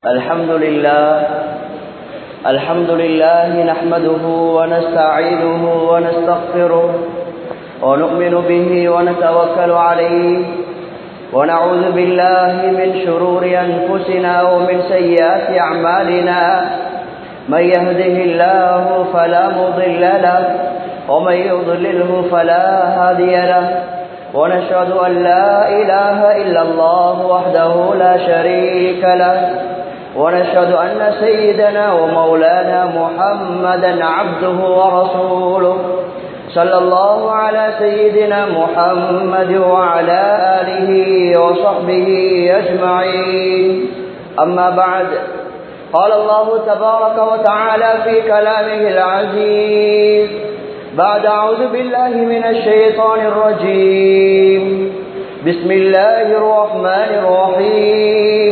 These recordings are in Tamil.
الحمد لله الحمد لله نحمده ونستعينه ونستغفره ونؤمن به ونتوكل عليه ونعوذ بالله من شرور أنفسنا ومن سيئات أعمالنا من يهده الله فلا مضل له ومن يضلله فلا هادي له ونشهد أن لا إله إلا الله وحده لا شريك له ونشهد أن سيدنا ومولانا محمدا عبده ورسوله صلى الله على سيدنا محمد وعلى آله وصحبه أجمعين أما بعد قال الله تبارك وتعالى في كلامه العزيز بعد أعوذ بالله من الشيطان الرجيم بسم الله الرحمن الرحيم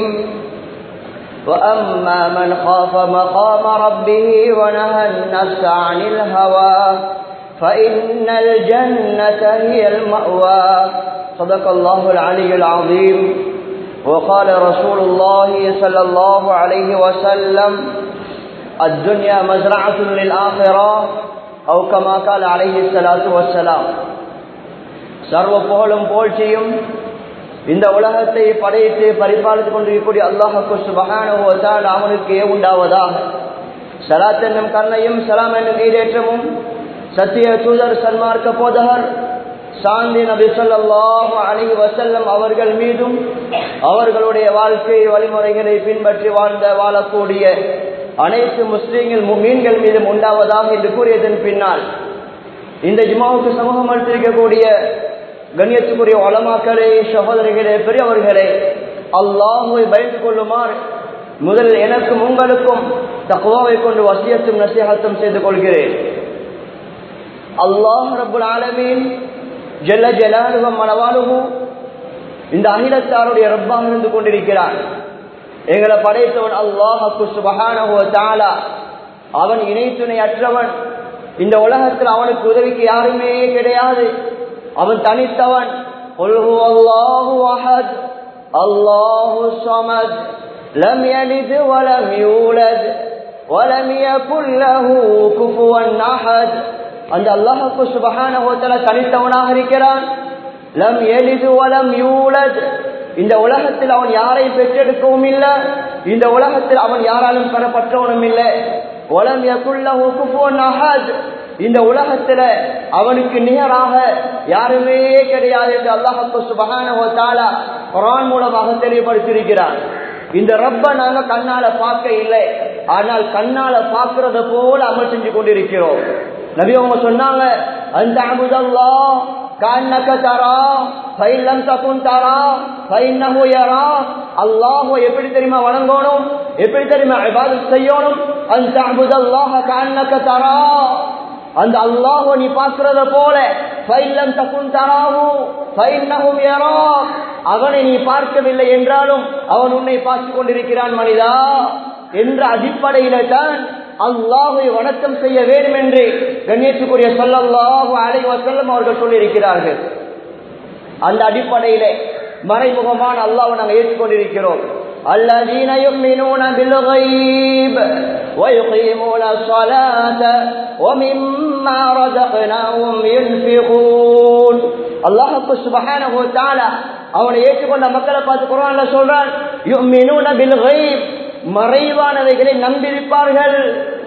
وأما من خاف مقام ربه ونهى النفس عن الهوى فإن الجنة هي المأوى صدق الله العلي العظيم وقال رسول الله صلى الله عليه وسلم الدنيا مزرعة للآخرة أو كما قال عليه الصلاة والسلام சர்வ புகழும் போழ்ச்சியும் இந்த உலகத்தை படைத்து பரிபாலித்துக் கொண்டிருக்கக்கூடிய அல்லாஹு சுபகான அவனுக்கு உண்டாவதாக சலாத் என்னும் கண்ணையும் சலாம் என்னும் ஈடேற்றமும் சத்திய தூதர் சன்மார்க்க போதகர் சாந்தி நபி சொல்லாஹு அலி வசல்லம் அவர்கள் மீதும் அவர்களுடைய வாழ்க்கை வழிமுறைகளை பின்பற்றி வாழ்ந்த வாழக்கூடிய அனைத்து முஸ்லீம்கள் மீன்கள் மீதும் உண்டாவதாக என்று கூறியதன் பின்னால் இந்த ஜிமாவுக்கு சமூகம் அளித்திருக்கக்கூடிய கண்ணியத்துக்குரிய வளமாக்களே சகோதரிகளே பெரியவர்களே அல்லாஹுவை பயந்து கொள்ளுமாறு முதல் எனக்கும் உங்களுக்கும் தக்குவாவை கொண்டு வசியத்தும் நசியகத்தும் செய்து கொள்கிறேன் அல்லாஹ் ரபுல் ஆலமீன் ஜெல்ல ஜலாலுகம் மனவாளுகும் இந்த அகிலத்தாருடைய ரப்பாக இருந்து கொண்டிருக்கிறான் எங்களை படைத்தவன் அல்லாஹு சுபகானஹோ தாலா அவன் இணை துணை அற்றவன் இந்த உலகத்தில் அவனுக்கு உதவிக்கு யாருமே கிடையாது அவன் தனித்தவன் அல்லாஹு சமத் لم يلد ولم يولد ولم يكن له كفوا احد அந்த அல்லாஹுக்கு சுபஹானஹு தஆலா தனித்தவனாக இருக்கிறான் லம் எலிது வலம் யூலத் இந்த உலகத்தில் அவன் யாரை பெற்றெடுக்கவும் இல்லை இந்த உலகத்தில் அவன் யாராலும் பெறப்பட்டவனும் இல்லை ஒலம் யகுல்லஹு குஃபுவன் அஹத் இந்த உலகத்துல அவனுக்கு நிகராக யாருமே கிடையாது என்று அல்லாஹு சுபஹானஹு தஆலா குர்ஆன் மூலமாக தெளிவுபடுத்தியிருக்கிறான் இந்த ரப்ப நாங்க கண்ணால பார்க்க இல்லை ஆனால் கண்ணால பார்க்கறத போல அமல் செஞ்சு கொண்டிருக்கிறோம் நபி அவங்க சொன்னாங்க அந்த அபுதல்லா கண்ணக்க தரா பைலம் தகுன் தரா பைன்னஹு யரா அல்லாஹ் எப்படி தெரியுமா வணங்கணும் எப்படி தெரியுமா இபாதத் செய்யணும் அந்த அபுதல்லாஹ கண்ணக்க தரா அந்த அல்லாஹ் நீ பார்க்கிறத போல பைலம் தகுன் தராஹு பைன்னஹும் யரா அவனை நீ பார்க்கவில்லை என்றாலும் அவன் உன்னை பார்த்து கொண்டிருக்கிறான் மனிதா என்ற அடிப்படையில தான் அல்லாஹை வணக்கம் செய்ய வேண்டும் என்று கண்ணியத்துக்குரிய சொல்லல்லாஹு அலைவ செல்லம் அவர்கள் சொல்லியிருக்கிறார்கள் அந்த அடிப்படையிலே மறைமுகமான அல்லாவை நாங்கள் ஏற்றுக்கொண்டிருக்கிறோம் الذين يؤمنون بالغيب ويقيمون الصلاة ومما رزقناهم ينفقون الله سبحانه وتعالى அவனை ஏற்றுக்கொண்ட மக்களை பார்த்து குரான்ல சொல்றான் யுமினூன பில் கைப் மறைவானவைகளை நம்பியிருப்பார்கள்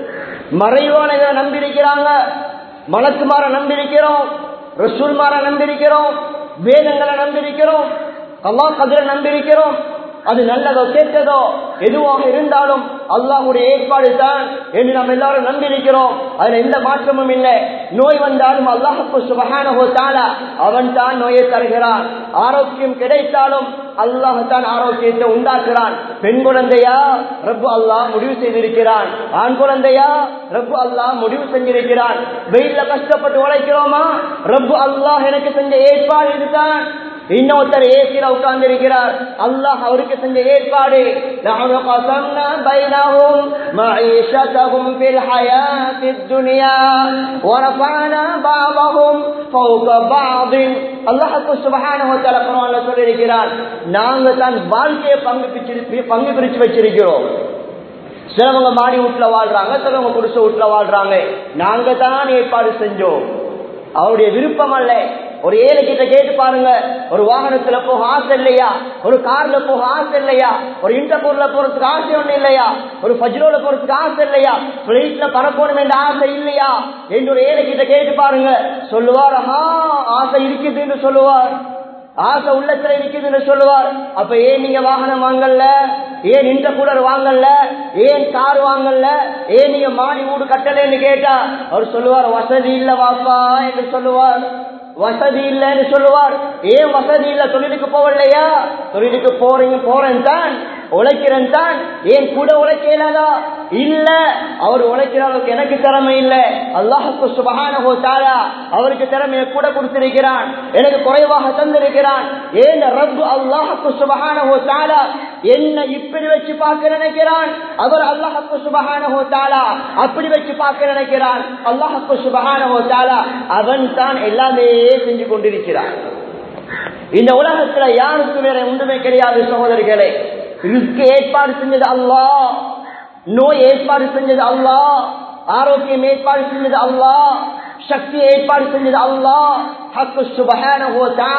மறைவானதை நம்பியிருக்கிறாங்க மலக்குமார நம்பியிருக்கிறோம் ரசூல்மார நம்பியிருக்கிறோம் வேதங்களை நம்பியிருக்கிறோம் அல்லா கதிர நம்பியிருக்கிறோம் அது நல்லதோ கேட்டதோ எதுவாக இருந்தாலும் அல்லாஹுடைய ஏற்பாடு தான் என்று நாம் எல்லாரும் நம்பியிருக்கிறோம் அதுல எந்த மாற்றமும் இல்லை நோய் வந்தாலும் அல்லாஹுக்கு சுபகானகோ தாலா அவன் தான் நோயை தருகிறான் ஆரோக்கியம் கிடைத்தாலும் அல்லாஹ் தான் ஆரோக்கியத்தை உண்டாக்குறான் பெண் குழந்தையா ரப்பு அல்லாஹ் முடிவு செய்திருக்கிறான் ஆண் குழந்தையா ரப்பு அல்லாஹ் முடிவு செஞ்சிருக்கிறான் வெயில்ல கஷ்டப்பட்டு உழைக்கிறோமா ரப்பு அல்லாஹ் எனக்கு செஞ்ச ஏற்பாடு இதுதான் இன்னொருத்தர் ஏசில உட்கார்ந்து இருக்கிறார் அல்லாஹ் அவருக்கு செஞ்ச ஏற்பாடு نحن قسمنا بينهم معيشتهم في الحياة الدنيا ورفعنا بعضهم فوق بعض அல்லாஹ் சுபஹானஹு வ தஆலா குர்ஆன்ல சொல்லியிருக்கிறார் நாங்க தான் வாழ்க்கையை பங்கு பிரிச்சு பங்கு பிரிச்சு வச்சிருக்கிறோம் சிலவங்க மாடி வீட்டுல வாழ்றாங்க சிலவங்க குடிச வீட்டுல வாழ்றாங்க நாங்க தான் ஏற்பாடு செஞ்சோம் அவருடைய விருப்பம் அல்ல ஒரு ஏழை கிட்ட கேட்டு பாருங்க ஒரு வாகனத்துல போக ஆசை இல்லையா ஒரு கார்ல போக ஆசை இல்லையா ஒரு இன்டர்போர்ல போறதுக்கு ஆசை ஒண்ணு இல்லையா ஒரு பஜ்ரோல போறதுக்கு ஆசை இல்லையா பிளைட்ல பறக்கணும் என்ற ஆசை இல்லையா என்று ஒரு ஏழை கிட்ட கேட்டு பாருங்க சொல்லுவார் ஆஹா ஆசை இருக்குதுன்னு சொல்லுவார் ஆசை உள்ளத்துல இருக்குதுன்னு சொல்லுவார் அப்ப ஏன் நீங்க வாகனம் வாங்கல ஏன் இந்த கூலர் வாங்கல ஏன் கார் வாங்கல ஏன் நீங்க மாடி வீடு கட்டலன்னு கேட்டா அவர் சொல்லுவார் வசதி இல்ல வாப்பா என்று சொல்லுவார் வசதி இல்லைன்னு சொல்லுவார் ஏன் வசதி இல்ல தொழிலுக்கு போகலையா தொழிலுக்கு போறீங்க போறேன் தான் உழைக்கிறேன் தான் ஏன் கூட உழைக்கலாதா இல்ல அவர் உழைக்கிற அளவுக்கு எனக்கு திறமை இல்ல அல்லாஹுக்கு சுபகான தாரா அவருக்கு திறமையை கூட கொடுத்திருக்கிறான் எனக்கு குறைவாக தந்திருக்கிறான் ஏன் ரப்பு அல்லாஹுக்கு சுபகான தாரா என்ன இப்படி வச்சு பார்க்க நினைக்கிறான் அவர் அல்லாஹுக்கு சுபகான தாலா அப்படி வச்சு பார்க்க நினைக்கிறான் அல்லாஹுக்கு சுபகான தாலா அவன் தான் எல்லாமே செஞ்சு கொண்டிருக்கிறான் இந்த உலகத்துல யாருக்கு வேற ஒன்றுமே கிடையாது சகோதரிகளே ரிஸ்க் ஏற்பாடு செஞ்சது அல்லா நோய் ஏற்பாடு செஞ்சது அல்லா ஆரோக்கியம் ஏற்பாடு செஞ்சது அல்லா சக்தி ஏற்பாடு செஞ்சது அல்லா ஹக்கு சுபஹான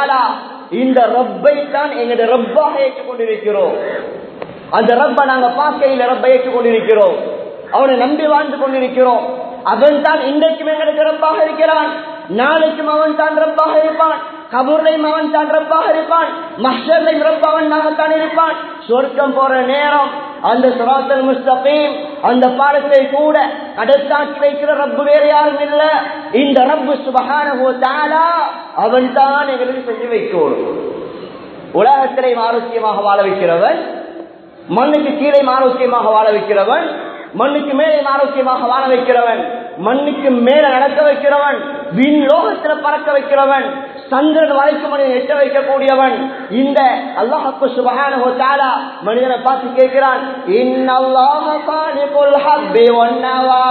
இந்த ரப்பை தான் எங்களுடைய ரப்பாக ஏற்றுக்கொண்டிருக்கிறோம் அந்த ரப்பை நாங்க பார்க்கையில் ரப்பை ஏற்றுக்கொண்டிருக்கிறோம் அவனை நம்பி வாழ்ந்து கொண்டிருக்கிறோம் அவன் தான் இன்றைக்கும் எங்களுக்கு ரப்பாக இருக்கிறான் நாளைக்கும் அவன் தான் ரப்பாக இருப்பான் கபூர்லையும் அவன் தான் ரப்பாக இருப்பான் மஷர்லையும் ரப்பவனாகத்தான் இருப்பான் சொர்க்கம் போற நேரம் அந்த சுராத்தல் முஸ்தபீம் அந்த பாடத்தை கூட கடத்தாக்கி வைக்கிற ரப்பு வேற யாரும் இல்ல இந்த ரப்பு சுபகான தாலா அவன் தான் எங்களுக்கு செஞ்சு வைக்கணும் உலகத்திலே ஆரோக்கியமாக வாழ வைக்கிறவன் மண்ணுக்கு கீழே ஆரோக்கியமாக வாழ வைக்கிறவன் மண்ணுக்கு மேலே ஆரோக்கியமாக வாழ வைக்கிறவன் மண்ணுக்கு மேல நடக்க வைக்கிறவன் விண் லோகத்துல பறக்க வைக்கிறவன் சந்திரன் வரைக்கும் மனிதன் எட்ட வைக்கக்கூடியவன் இந்த அல்லாஹப்பு சுபகான மனிதனை பார்த்து கேட்கிறான் இன்னல்லாஹ பாலிகுல் ஹப்பி வன்னவா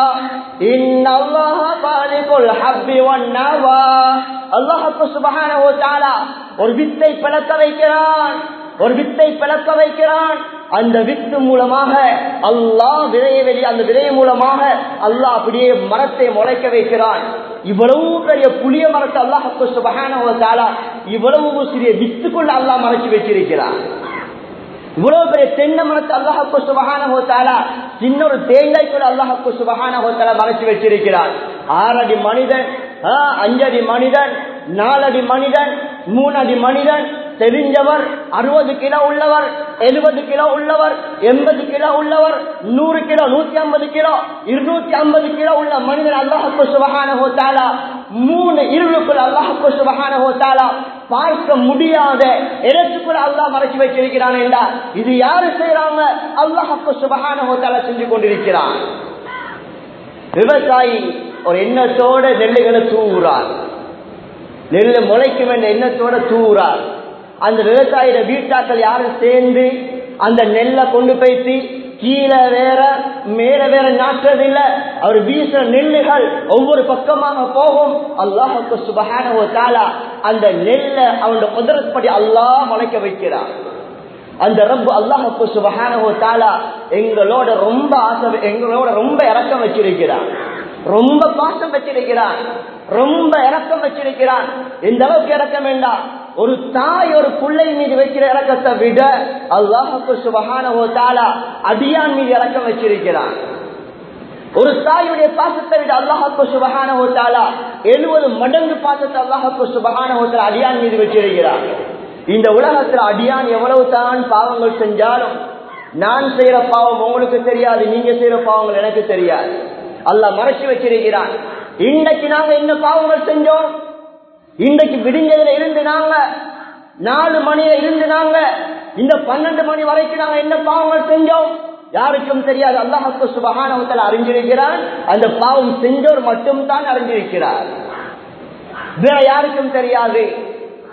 இன்னல்லாஹ பாலிகுல் ஹப்பி வன்னவா அல்லாஹப்பு சுபகான ஒரு வித்தை பிளக்க வைக்கிறான் ஒரு வித்தை பிளக்க வைக்கிறான் அந்த வித்து மூலமாக அல்லாஹ் விதைய வெளி அந்த விதை மூலமாக அல்லாஹ் அப்படியே மரத்தை முளைக்க வைக்கிறான் இவ்வளவு பெரிய புளிய மரத்தை அல்லாஹ் சுபகான இவ்வளவு சிறிய வித்துக்குள்ள அல்லாஹ் மறைச்சு வச்சிருக்கிறான் இவ்வளவு பெரிய தென்னை மரத்தை அல்லாஹு சுபகான சின்ன ஒரு தேங்காய்க்குள்ள அல்லாஹு சுபகான மறைச்சு வச்சிருக்கிறான் ஆறடி மனிதன் அஞ்சடி மனிதன் நாலடி மனிதன் மூணடி மனிதன் தெரிஞ்சவர் அறுபது கிலோ உள்ளவர் எழுபது கிலோ உள்ளவர் எண்பது கிலோ உள்ளவர் நூறு கிலோ நூத்தி ஐம்பது கிலோ இருநூத்தி ஐம்பது கிலோ உள்ள மனிதன் அல்லாஹு சுபகான ஹோத்தாலா மூணு இருளுக்குள் அல்லாஹு சுபகான ஹோத்தாலா பார்க்க முடியாத இடத்துக்குள்ள அல்லாஹ் மறைச்சு வச்சிருக்கிறான் என்றா இது யாரு செய்யறாங்க அல்லாஹு சுபகான ஹோத்தாலா செஞ்சு கொண்டிருக்கிறான் விவசாயி ஒரு எண்ணத்தோட நெல்லுகளை தூவுறார் நெல்லு முளைக்கும் என்ற எண்ணத்தோட தூவுறார் அந்த விவசாயியோட வீட்டாக்கள் யாரும் சேர்ந்து அந்த நெல்லை கொண்டு போய்த்து கீழே வேற மேல வேற நாட்டுறதில்ல அவர் வீசுற நெல்லுகள் ஒவ்வொரு பக்கமாக போகும் அல்லாஹுக்கு சுபகான தாலா அந்த நெல்லை அவனோட குதிரப்படி அல்லாஹ் முளைக்க வைக்கிறார் அந்த ரப்பு அல்லாஹுக்கு சுபகான தாலா எங்களோட ரொம்ப ஆசை எங்களோட ரொம்ப இறக்கம் வச்சிருக்கிறார் ரொம்ப பாசம் வச்சிருக்கிறான் ரொம்ப இறக்கம் வச்சிருக்கிறான் எந்த அளவுக்கு இறக்கம் வேண்டாம் ஒரு தாய் ஒரு பிள்ளை மீது வைக்கிற இறக்கத்தை விட அல்லாஹுக்கு சுபகான தாலா அடியான் மீது இறக்கம் வச்சிருக்கிறான் ஒரு தாயுடைய பாசத்தை விட அல்லாஹுக்கு சுபகான தாலா எழுபது மடங்கு பாசத்தை அல்லாஹுக்கு சுபகான அடியான் மீது வச்சிருக்கிறான் இந்த உலகத்துல அடியான் எவ்வளவு தான் பாவங்கள் செஞ்சாலும் நான் செய்யற பாவம் உங்களுக்கு தெரியாது நீங்க செய்யற பாவங்கள் எனக்கு தெரியாது அல்லாஹ் மறைச்சு வச்சிருக்கிறான் இன்றைக்கு நாங்க என்ன பாவங்கள் செஞ்சோம் இன்றைக்கு விடிஞ்சதுல இருந்து நாங்க நாலு மணியில இருந்து நாங்க இந்த பன்னெண்டு மணி வரைக்கும் நாங்க என்ன பாவங்கள் செஞ்சோம் யாருக்கும் தெரியாது அல்லாஹுக்கு சுபகானவத்தில் அறிஞ்சிருக்கிறான் அந்த பாவம் செஞ்சோர் மட்டும் தான் அறிஞ்சிருக்கிறார் வேற யாருக்கும் தெரியாது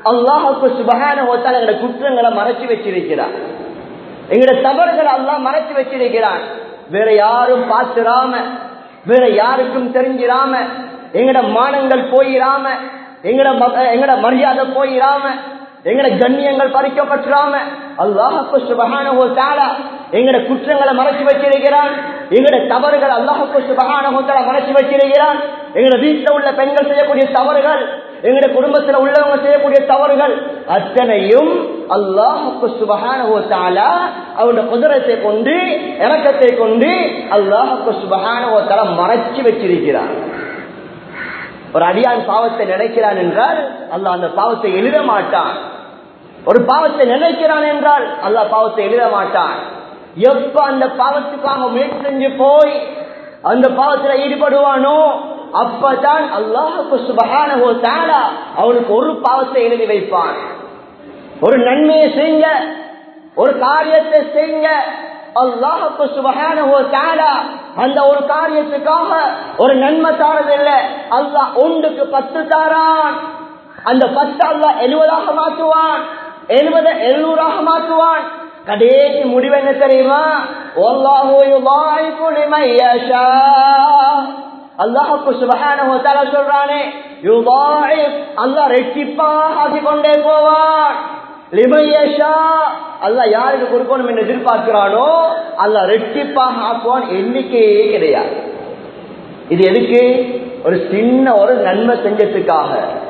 அல்லாஹுக்கு சுபகான ஹோத்தால் எங்களோட குற்றங்களை மறைச்சு வச்சிருக்கிறான் எங்களோட தவறுகளை அல்லாஹ் மறைச்சு வச்சிருக்கிறான் வேற யாரும் பார்த்துராம வேற யாருக்கும் தெரிஞ்சிராம எங்கட மானங்கள் போயிராம எங்கட ம- எங்கட மரியாதை போயிராம எங்கட கண்ணியங்கள் பறிக்கப்பட்டுறாம அல்லாஹுக்கு சுபகானஹு தஆலா எங்கட குற்றங்களை மறைச்சு வச்சிருக்கிறான் எங்கட தவறுகள் அல்லாஹுக்கு சுபகானஹு தஆலா மறைச்சு வச்சிருக்கிறான் எங்கட வீட்டுல உள்ள பெண்கள் செய்யக்கூடிய தவறுகள் எங்கட குடும்பத்துல உள்ளவங்க செய்யக்கூடிய தவறுகள் அத்தனையும் அல்லாஹுக்கு சுபகானஹு தஆலா அவருடைய குதிரத்தை கொண்டு இறக்கத்தை கொண்டு அல்லாஹுக்கு சுபகானஹு தஆலா மறைச்சு வச்சிருக்கிறான் ஒரு அடியான் பாவத்தை நினைக்கிறான் என்றால் அல்லாஹ் அந்த பாவத்தை எழுத மாட்டான் ஒரு பாவத்தை நினைக்கிறான் என்றால் அல்லாஹ் பாவத்தை எழுத மாட்டான் எப்ப அந்த பாவத்துக்காக முயற்சி செஞ்சு போய் அந்த பாவத்தில் ஈடுபடுவானோ அப்பதான் அல்லாஹுக்கு சுபகானஹோ தாலா அவனுக்கு ஒரு பாவத்தை எழுதி வைப்பான் ஒரு நன்மையை செய்யுங்க ஒரு காரியத்தை செய்யுங்க அல்லாஹுக்கு சுபகானஹோ தாலா அந்த ஒரு காரியத்துக்காக ஒரு நன்மை தாரதில்ல அல்லாஹ் ஒன்றுக்கு பத்து தாரான் அந்த பத்து அல்லாஹ் எழுபதாக மாற்றுவான் எழுபதை எழுநூறாக மாற்றுவான் கடைசி முடிவு என்ன தெரியுமா வல்லாஹு யுதாயிஃபு லிமன் யஷா அல்லாஹுக்கு சுபஹானஹு வ தஆலா சொல்றானே யுதாயிஃப் அல்லாஹ் ரெட்டிப்பாக ஆக்கிக் கொண்டே போவான் லிமன் யஷா அல்லாஹ் யாருக்கு கொடுக்கணும் என்று எதிர்பார்க்கிறானோ அல்லாஹ் ரெட்டிப்பாக ஆக்குவான் எண்ணிக்கையே கிடையாது இது எதுக்கு ஒரு சின்ன ஒரு நன்மை செஞ்சதுக்காக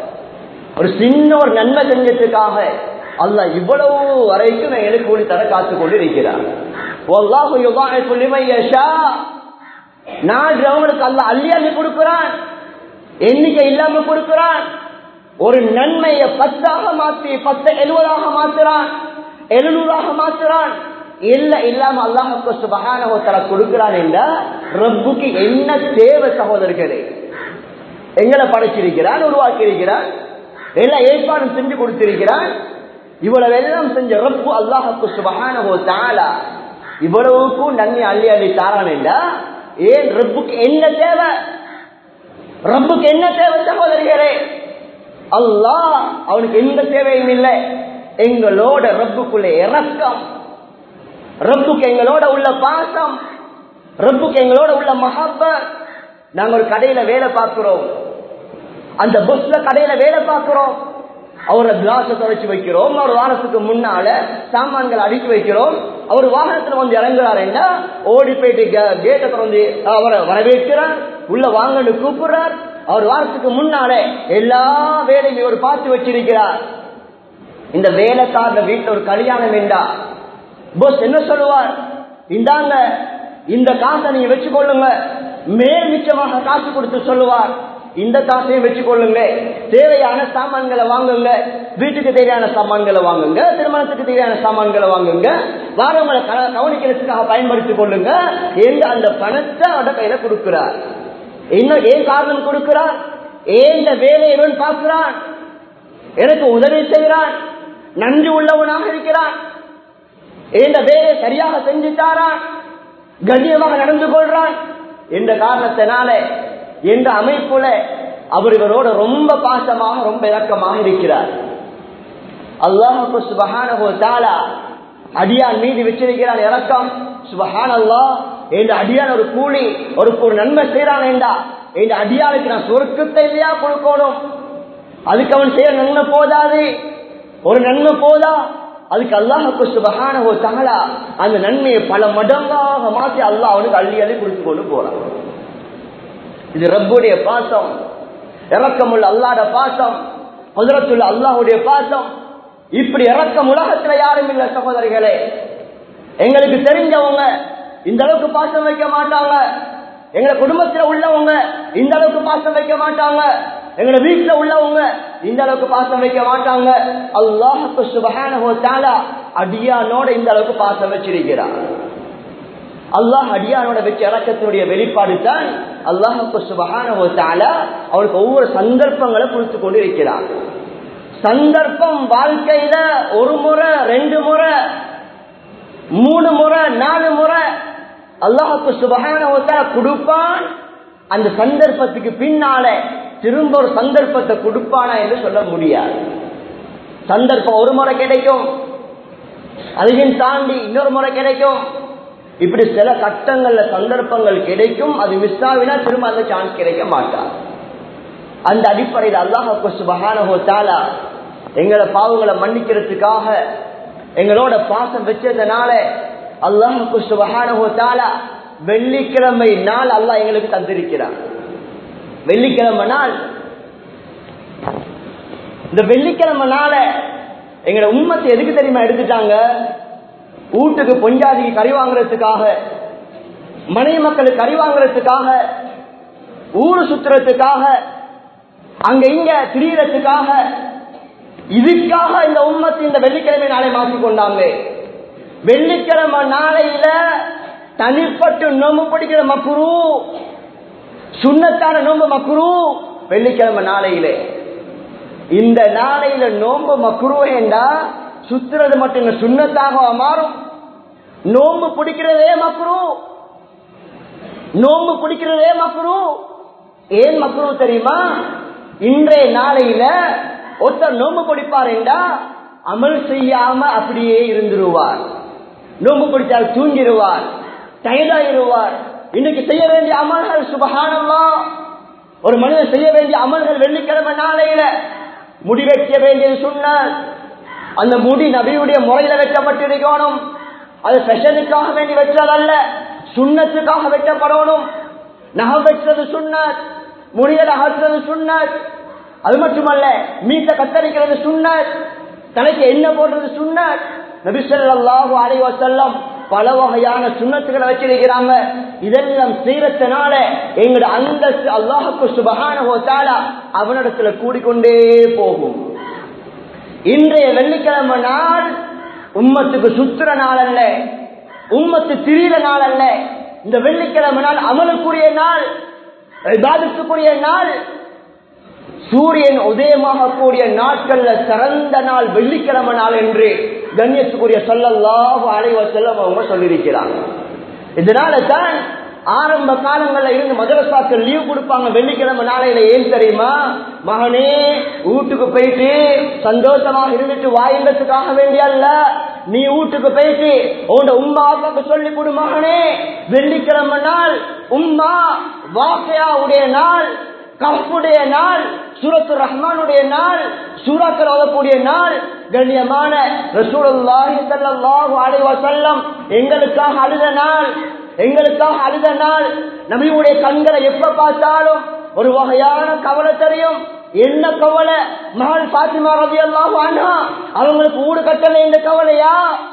ஒரு சின்ன ஒரு நன்மை செஞ்சதுக்காக அல்லாஹ் இவ்வளவு வரைக்கும் எனக்கு கூலி தர காத்து கொண்டு இருக்கிறார் வல்லாஹு யுதாயிஃபு லிமன் யஷா நாடுறவங்களுக்கு அல்லாஹ் அள்ளி அள்ளி கொடுக்கிறான் எண்ணிக்கை இல்லாம கொடுக்கிறான் ஒரு நன்மையை பத்தாக மாத்தி பத்து எழுபதாக மாத்துறான் எழுநூறாக மாத்துறான் இல்ல இல்லாம அல்லாஹுக்கு சுபகான தர கொடுக்கிறான் என்றா ரப்புக்கு என்ன தேவை சகோதரர்களே எங்களை படைச்சிருக்கிறான் உருவாக்கி இருக்கிறான் எல்லா ஏற்பாடும் செஞ்சு கொடுத்திருக்கிறான் இவ்வளவு எல்லாம் செஞ்ச ரப்பு அல்லாஹுக்கு சுபகான தாலா இவ்வளவுக்கும் நன்மை அள்ளி அள்ளி தாரான் என்றா ஏன் ரப்புக்கு என்ன தேவை ரப்புக்கு என்ன தேவை சகோதரிகளே அல்லாஹ் அவனுக்கு எந்த தேவையும் இல்லை எங்களோட ரப்புக்குள்ள இறக்கம் ரப்புக்கு எங்களோட உள்ள பாசம் ரப்புக்கு எங்களோட உள்ள மஹப்பத் நாங்க ஒரு கடையில வேலை பார்க்கிறோம் அந்த பஸ்ல கடையில வேலை பார்க்கிறோம் அவரை கிளாஸ துடைச்சு வைக்கிறோம் ஒரு வாரத்துக்கு முன்னால சாமான்கள் அடுக்கி வைக்கிறோம் அவர் வாகனத்துல வந்து இறங்குறாருன்னா ஓடி போயிட்டு கேட்டை திறந்து அவரை வரவேற்கிறார் உள்ள வாங்கன்னு கூப்பிடுறார் அவர் வாரத்துக்கு முன்னாலே எல்லா வேலையும் இவர் பார்த்து வச்சிருக்கிறார் இந்த வேலைக்காரன வீட்டுல ஒரு கல்யாணம் என்றா போஸ் என்ன சொல்லுவார் இந்தாங்க இந்த காசை நீங்க வச்சுக்கொள்ளுங்க மேல் மிச்சமாக காசு கொடுத்து சொல்லுவார் இந்த காசையும் வச்சுக்கொள்ளுங்க தேவையான சாமான்களை வாங்குங்க வீட்டுக்கு தேவையான சாமான்களை வாங்குங்க திருமணத்துக்கு தேவையான சாமான்களை வாங்குங்க வாரவங்களை க- கவனிக்கிறதுக்காக பயன்படுத்திக் கொள்ளுங்க என்று அந்த பணத்தை அவட கையில கொடுக்கிறார் இன்னும் ஏன் காரணம் கொடுக்கிறார் ஏன் இந்த வேலையை இவன் பார்க்கிறான் எனக்கு உதவி செய்கிறான் நன்றி உள்ளவனாக இருக்கிறான் இந்த வேலையை சரியாக செஞ்சுட்டாரான் கண்ணியமாக நடந்து கொள்றான் என்ற காரணத்தினால என்ற அமைப்புல அவர் இவரோட ரொம்ப பாசமாக ரொம்ப இரக்கமாக இருக்கிறார் அல்லாஹு சுபஹானஹு தஆலா அடியான் மீது வச்சிருக்கிறான் இரக்கம் சுபஹான் அல்லாஹ் இந்த அடியான் ஒரு கூலி ஒரு ஒரு நன்மை செய்யறான் என்றா இந்த அடியானுக்கு நான் சொர்க்கத்தை இல்லையா கொடுக்கணும் அதுக்கு அவன் செய்ய நன்மை போதாது ஒரு நன்மை போதா அதுக்கு அல்லாஹுக்கு சுபஹானஹு தஆலா அந்த நன்மையை பல மடங்காக மாற்றி அல்லாஹ் அவனுக்கு அள்ளி அள்ளி கொடுத்து கொண்டு போறான் இது ரப்புடைய பாசம் இறக்கமுள்ள அல்லாட பாசம் குதிரத்துள்ள அல்லாஹுடைய பாசம் இப்படி இறக்கம் உலகத்துல யாரும் இல்ல சகோதரிகளே எங்களுக்கு தெரிஞ்சவங்க இந்த அளவுக்கு பாசம் வைக்க மாட்டாங்க எங்க குடும்பத்துல உள்ளவங்க இந்த அளவுக்கு பாசம் வைக்க மாட்டாங்க எங்க வீட்டுல உள்ளவங்க இந்த அளவுக்கு பாசம் வைக்க மாட்டாங்க அல்லாஹுக்கு சுபஹானஹு தஆலா அடியானோட இந்த அளவுக்கு பாசம் வச்சிருக்கிறார் அல்லாஹ் அடியானோட வச்ச இறக்கத்தினுடைய வெளிப்பாடு தான் அல்லாஹுக்கு சுபஹானஹு தஆலா அவனுக்கு ஒவ்வொரு சந்தர்ப்பங்களை கொடுத்து கொண்டு இருக்கிறான் சந்தர்ப்பம் வாழ்க்கையில ஒரு முறை ரெண்டு முறை மூணு முறை நாலு முறை அல்லாஹுக்கு சுபஹானஹு தஆலா கொடுப்பான் அந்த சந்தர்ப்பத்துக்கு பின்னால திரும்ப ஒரு சந்தர்ப்பத்தை கொடுப்பானா என்று சொல்ல முடியாது சந்தர்ப்பம் ஒரு முறை கிடைக்கும் அதையும் தாண்டி இன்னொரு முறை கிடைக்கும் இப்படி சில கட்டங்கள்ல சந்தர்ப்பங்கள் கிடைக்கும் அது மிஸ் ஆகினா திரும்ப அந்த சான்ஸ் கிடைக்க மாட்டார் அந்த அடிப்படையில் அல்லாஹு சுபஹானஹு தஆலா எங்களை பாவங்களை மன்னிக்கிறதுக்காக எங்களோட பாசம் வச்சதுனால அல்லாஹு சுபஹானஹு தஆலா வெள்ளிக்கிழமை நாள் அல்லாஹ் எங்களுக்கு தந்திருக்கிறார் வெள்ளிக்கிழமை நாள் இந்த வெள்ளிக்கிழமை நாள எங்களோட உண்மத்தை எதுக்கு தெரியுமா எடுத்துட்டாங்க வீட்டுக்கு பொஞ்சாதிக்கு கறி வாங்குறதுக்காக மனைவி மக்களுக்கு கறி வாங்குறதுக்காக ஊரு சுத்துறதுக்காக அங்க இங்க திரியறதுக்காக இதுக்காக இந்த உம்மத்து இந்த வெள்ளிக்கிழமை நாளை மாற்றிக் கொண்டாங்க வெள்ளிக்கிழமை நாளையில தனிப்பட்டு நோம்பு பிடிக்கிற மக்குரு சுண்ணத்தான நோம்பு மக்குரு வெள்ளிக்கிழமை நாளையிலே இந்த நாளையில நோம்பு மக்குருவேண்டா சுத்துறது மட்டும் இல்ல சுண்ணத்தாக மாறும் நோம்பு பிடிக்கிறதே மக்குரு நோம்பு பிடிக்கிறதே மக்குரு ஏன் மக்குரு தெரியுமா இன்றைய நாளையில ஒருத்தர் நோம்பு பிடிப்பாருண்டா அமல் செய்யாம அப்படியே இருந்துருவார் நோம்பு பிடிச்சால் தூங்கிடுவார் டயர்டாயிருவார் இன்னைக்கு செய்ய வேண்டிய அமல்கள் சுபகானம்மா ஒரு மனிதன் செய்ய வேண்டிய அமல்கள் வெள்ளிக்கிழமை நாளையில முடி வைக்க வேண்டியது சொன்னார் அந்த முடி நபியுடைய முறையில வெட்டப்பட்டிருக்கணும் அது ஃபெஷனுக்காக வேண்டி வெற்றதல்ல சுண்ணத்துக்காக வெட்டப்படணும் நகம் வெட்டுறது சுண்ணத் முடியல அகற்றுறது சுண்ணத் அது மட்டுமல்ல மீச கத்தரிக்கிறது சுண்ணத் தலைக்கு என்ன போடுறது சுண்ணத் நபிசல்லாஹு அலைஹி வஸல்லம் பல வகையான சுண்ணத்துகளை வச்சிருக்கிறாங்க இதெல்லாம் செய்யறதுனால எங்களோட அந்தஸ்து அல்லாஹுக்கு சுபகான அவனிடத்துல கூடிக்கொண்டே போகும் இன்றைய வெள்ளிக்கிழமை நாள் உம்மத்துக்கு சுத்துற நாள் அல்ல உம்மத்து திரியிற நாள் அல்ல இந்த வெள்ளிக்கிழமை நாள் அமலுக்குரிய நாள் விவாதத்துக்குரிய நாள் சூரியன் உதயமாகக்கூடிய நாட்கள்ல சிறந்த நாள் வெள்ளிக்கிழமை நாள் என்று கண்ணியத்துக்குரிய சொல்லல்லாஹு அலைவ செல்லம் அவங்க சொல்லியிருக்கிறாங்க இதனால தான் ஆரம்ப காலங்கள்ல இருந்து மதரசாக்கள் லீவ் கொடுப்பாங்க வெள்ளிக்கிழமை நாளையில ஏன் தெரியுமா மகனே வீட்டுக்கு போயிட்டு சந்தோஷமாக இருந்துட்டு வாயின்றதுக்காக வேண்டியல்ல நீ வீட்டுக்கு போயிட்டு உன்னோட உம்மா அப்பாக்கு சொல்லி கொடு மகனே வெள்ளிக்கிழமை நாள் உம்மா வாக்கையாவுடைய நாள் கஃபுடைய நாள் சூரத்து ரஹ்மானுடைய நாள் சூறாக்கள் ஓதக்கூடிய நாள் கண்ணியமான ரசூலுல்லாஹி ஸல்லல்லாஹு அலைஹி வஸல்லம் எங்களுக்காக அழுத நாள் எங்களுக்காக அழுத நாள் நபியுடைய கண்களை எப்ப பார்த்தாலும் ஒரு வகையான கவலை தெரியும் என்ன கவலை மகள் பாத்திமா ரவி அல்லாஹு அண்ணா அவங்களுக்கு ஊடு கட்டல இந்த கவலையா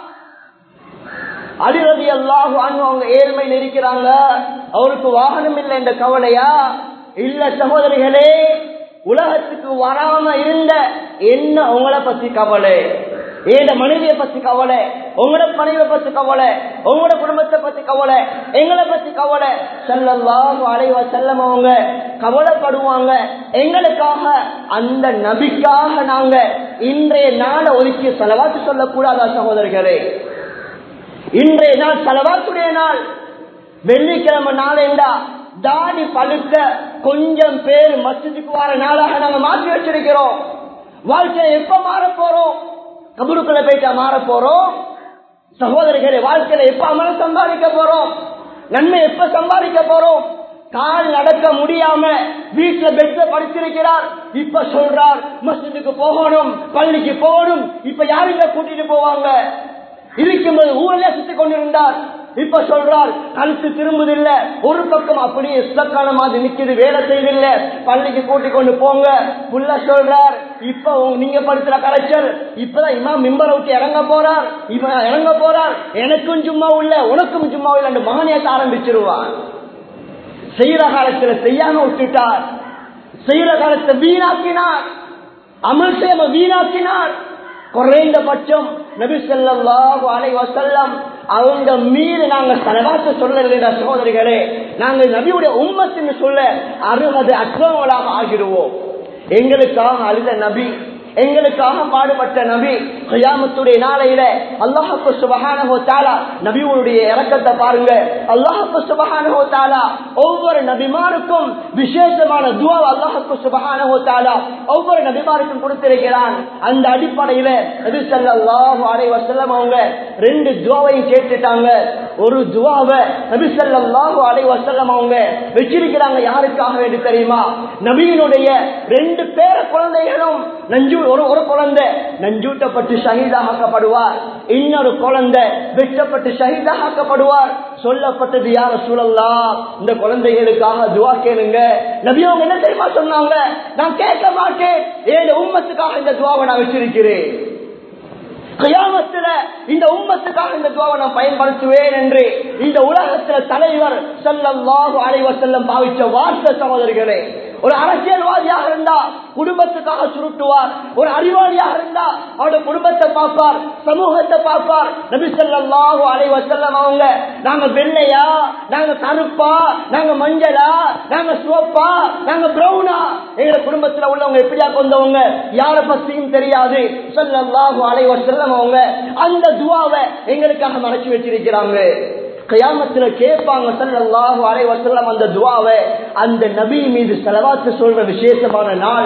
அலிரதி அல்லாஹு அண்ணு அவங்க ஏழ்மையில் இருக்கிறாங்க அவருக்கு வாகனம் இல்லை என்ற கவலையா இல்ல சகோதரிகளே உலகத்துக்கு வராம இருந்த என்ன உங்களை பத்தி கவலை ஏண்ட மனைவியை பத்தி கவலை உங்களோட மனைவியை பத்தி கவலை உங்களோட குடும்பத்தை பத்தி கவலை எங்களை பத்தி கவலை செல்லலாம் அலைவா செல்லம் அவங்க கவலைப்படுவாங்க எங்களுக்காக அந்த நபிக்காக நாங்க இன்றைய நாளை ஒதுக்கி செலவாத்து சொல்லக்கூடாதா சகோதரர்களே இன்றைய நாள் செலவாத்துடைய நாள் வெள்ளிக்கிழமை நாளேண்டா தாடி பழுக்க கொஞ்சம் பேர் மசிதுக்கு வர நாளாக நாங்க மாற்றி வச்சிருக்கிறோம் வாழ்க்கையை எப்ப மாற போறோம் கபருக்குள்ள போயிட்டா மாற போறோம் சகோதரிகளை வாழ்க்கையில எப்ப அமல சம்பாதிக்க போறோம் நன்மை எப்ப சம்பாதிக்க போறோம் கால் நடக்க முடியாம வீட்டுல பெட்ல படிச்சிருக்கிறார் இப்ப சொல்றார் மசிதுக்கு போகணும் பள்ளிக்கு போகணும் இப்ப யாருங்க கூட்டிட்டு போவாங்க இருக்கும்போது ஊர்ல சுத்தி கொண்டிருந்தார் இப்ப சொல்றார் கழுத்து திரும்புதில்ல ஒரு பக்கம் அப்படியே இஸ்லக்கான மாதிரி நிக்குது வேலை செய்தில்ல பள்ளிக்கு கூட்டி கொண்டு போங்க புள்ள சொல்றார் இப்ப நீங்க படுத்துற கலைச்சல் இப்பதான் இமா மிம்பரை விட்டு இறங்க போறார் இவன் இறங்க போறார் எனக்கும் சும்மா உள்ள உனக்கும் சும்மா இல்ல அந்த மகனேத்த ஆரம்பிச்சிருவான் செய்யற காலத்துல செய்யாம விட்டுட்டார் செய்யற காலத்தை வீணாக்கினார் அமல் சேம வீணாக்கினார் குறைந்தபட்சம் நபி சொல்லாஹு அலை வசல்லம் அவங்க மீது நாங்க செலவாக்க சொல்லல சகோதரிகளே நாங்கள் நபியுடைய உம்மத்தின்னு சொல்ல அறுபது அற்றவங்களாக ஆகிடுவோம் எங்களுக்காக அழுத நபி எங்களுக்காக பாடுபட்ட நபி கயாமத்துடைய நாளையில அல்லாஹப்பு சுபஹானஹோ தாலா நபியுடைய இறக்கத்தை பாருங்க அல்லாஹப்பு சுபஹானஹோ தாலா ஒவ்வொரு நபிமாருக்கும் விசேஷமான துவா அல்லாஹப்பு சுபஹானஹோ தாலா ஒவ்வொரு நபிமாருக்கும் கொடுத்திருக்கிறான் அந்த அடிப்படையில நபி ஸல்லல்லாஹு அலைஹி வஸல்லம் அவங்க ரெண்டு துவாவையும் கேட்டுட்டாங்க ஒரு துவாவை நபி ஸல்லல்லாஹு அலைஹி வஸல்லம் அவங்க வச்சிருக்கிறாங்க யாருக்காக வேண்டி தெரியுமா நபியினுடைய ரெண்டு பேர குழந்தைகளும் நஞ்சு ஒரு ஒரு குழந்தை நஞ்சூட்டப்பட்டு ஷஹீதாக்கப்படுவார் இன்னொரு குழந்தை வெட்டப்பட்டு ஷஹீதாக்கப்படுவார் சொல்லப்பட்டது யார சூழல்லா இந்த குழந்தைகளுக்காக துவா கேளுங்க நபி அவங்க என்ன தெரியுமா சொன்னாங்க நான் கேட்க மாட்டேன் ஏழு உம்மத்துக்காக இந்த துவாவை நான் வச்சிருக்கிறேன் கியாமத்துல இந்த உம்மத்துக்காக இந்த துவாவை நான் பயன்படுத்துவேன் என்று இந்த உலகத்துல தலைவர் ஸல்லல்லாஹு அலைஹி வஸல்லம் பாவிச்ச வார்த்தை சகோதரிகளே ஒரு அரசியல்வாதியாக இருந்தா குடும்பத்துக்காக சுருட்டுவார் ஒரு அறிவாளியாக இருந்தா அவருடைய குடும்பத்தை பார்ப்பார் சமூகத்தை பார்ப்பார் நபி ஸல்லல்லாஹு அலைஹி வஸல்லம் அவங்க நாங்க வெள்ளையா நாங்க கருப்பா நாங்க மஞ்சளா நாங்க சிவப்பா நாங்க பிரவுனா எங்க குடும்பத்துல உள்ளவங்க எப்படியா கொண்டவங்க யார பத்தியும் தெரியாது ஸல்லல்லாஹு அலைஹி வஸல்லம் அவங்க அந்த துவாவை எங்களுக்காக மறைச்சு வச்சிருக்கிறாங்க கயாமத்துல கேட்பாங்க ஸல்லல்லாஹு அலைஹி வஸல்லம் அந்த துவாவை அந்த நபி மீது செலவாத்து சொல்ற விசேஷமான நாள்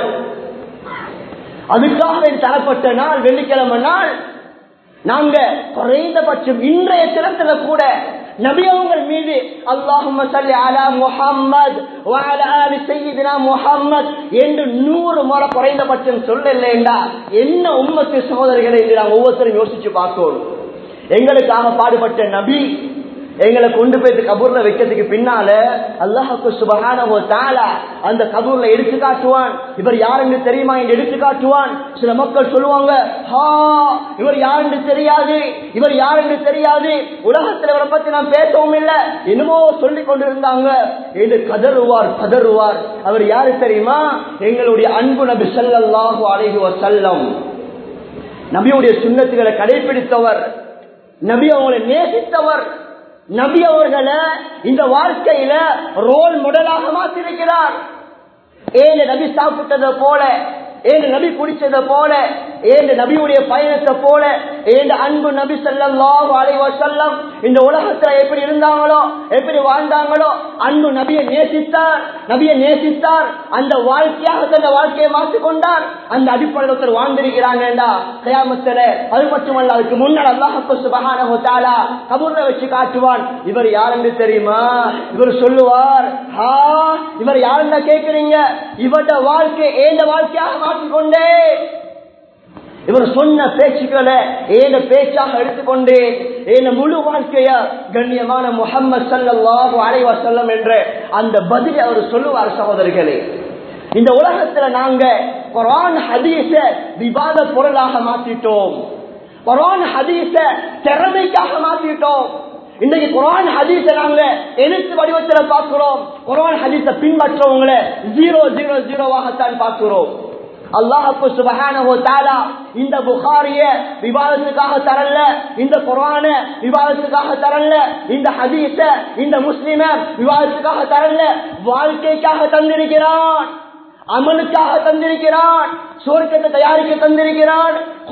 அதுக்காக தரப்பட்ட நாள் வெள்ளிக்கிழமை நாள் நாங்க குறைந்தபட்சம் இன்றைய தினத்துல கூட நபியவங்கள் மீது அல்லாஹும்ம சல்லி அலா முஹம்மத் வஅலா ஆலி சய்யிதினா முஹம்மத் என்று நூறு முறை குறைந்தபட்சம் சொல்லலைண்டா என்ன உம்மத்து சகோதரிகளை என்று நாங்கள் ஒவ்வொருத்தரும் யோசிச்சு பார்க்கணும் எங்களுக்காக பாடுபட்ட நபி எங்களை கொண்டு போயிட்டு கபூர்ல வைக்கிறதுக்கு பின்னால அல்லாஹுக்கு சுபகானவோ தாலா அந்த கபூர்ல எடுத்து காட்டுவான் இவர் யாருன்னு தெரியுமா என்று எடுத்து காட்டுவான் சில மக்கள் சொல்லுவாங்க ஹா இவர் யாருன்னு தெரியாது இவர் யாருன்னு தெரியாது உலகத்துல இவரை பத்தி நான் பேசவும் இல்லை என்னமோ சொல்லி கொண்டிருந்தாங்க என்று கதறுவார் கதறுவார் அவர் யாரு தெரியுமா எங்களுடைய அன்பு நபி ஸல்லல்லாஹு அலைஹி வஸல்லம் நபியுடைய சுண்ணத்துகளை கடைபிடித்தவர் நபி அவங்களை நேசித்தவர் நபி அவர்களை இந்த வாழ்க்கையில ரோல் மாடலாக மாற்றிருக்கிறார் ஏழு நபி சாப்பிட்டதை போல ஏழு நபி குடிச்சதை போல ஏழு நபியுடைய பயணத்தை போல ஏழு அன்பு நபி ஸல்லல்லாஹு அலைஹி வஸல்லம் இந்த உலகத்துல எப்படி இருந்தாங்களோ எப்படி வாழ்ந்தாங்களோ அன்பு நபியை நேசித்தார் நபியை நேசித்தார் அந்த வாழ்க்கையாக தந்த வாழ்க்கையை மாற்றிக் கொண்டார் அந்த அடிப்படையில் ஒருத்தர் வாழ்ந்திருக்கிறாங்கடா கயாமத்துல அது மட்டுமல்ல அதுக்கு முன்னால் அல்லாஹு சுபஹானஹு வ தஆலா கபூர்ல வச்சு காட்டுவான் இவர் யாருன்னு தெரியுமா இவர் சொல்லுவார் ஹா இவர் யாருன்னு கேக்குறீங்க இவருடைய வாழ்க்கை ஏந்த வாழ்க்கையாக மாற்றிக்கொண்டே இவர் சொன்ன பேச்சுக்களை ஏன பேச்சாக எடுத்துக்கொண்டு ஏன முழு வாழ்க்கைய கண்ணியமான முகம்மது சல்லாஹூ அலைவசல்லம் என்ற அந்த பதிலை அவர் சொல்லுவார் சகோதரர்களே இந்த உலகத்துல நாங்க குரான் ஹதீஸ விவாத பொருளாக மாத்திட்டோம் குரான் ஹதீஸ திறமைக்காக மாத்திட்டோம் இன்னைக்கு குரான் ஹதீஸ நாங்க எழுத்து வடிவத்துல பார்க்கிறோம் குரான் ஹதீஸ பின்பற்றவங்களை ஜீரோ ஜீரோ ஜீரோவாகத்தான் பார்க்கிறோம் அல்லாஹு சுபஹானஹு தஆலா இந்த புகாரிய விவாதத்துக்காக தரல இந்த குர்ஆன விவாதத்துக்காக தரல இந்த ஹதீஸ இந்த முஸ்லிம விவாதத்துக்காக தரல வாழ்க்கைக்காக தந்திருக்கிறான் அமலுக்காக தந்திருக்கிறான் சுவர்க்கத்தை தயாரிக்க தந்திருக்கிறான்